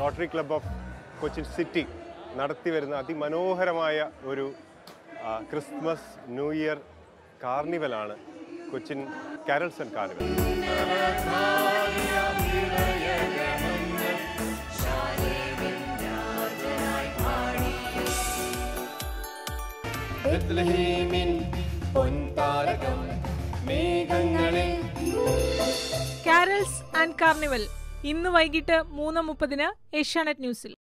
rotary Club of Cochin city നടത്തി വരുന്ന അതിമനോഹരമായ ഒരു ആ, ക്രിസ്മസ് ന്യൂ ഇയർ കാർണിവലാണ് കൊച്ചിൻ കാരൽസൺ കാർണിവൽ കാരൽസ് ആൻഡ് കാർണിവൽ ഇന്ന് വൈകിട്ട് മൂന്ന് മുപ്പതിന് ഏഷ്യാനെറ്റ് ന്യൂസിൽ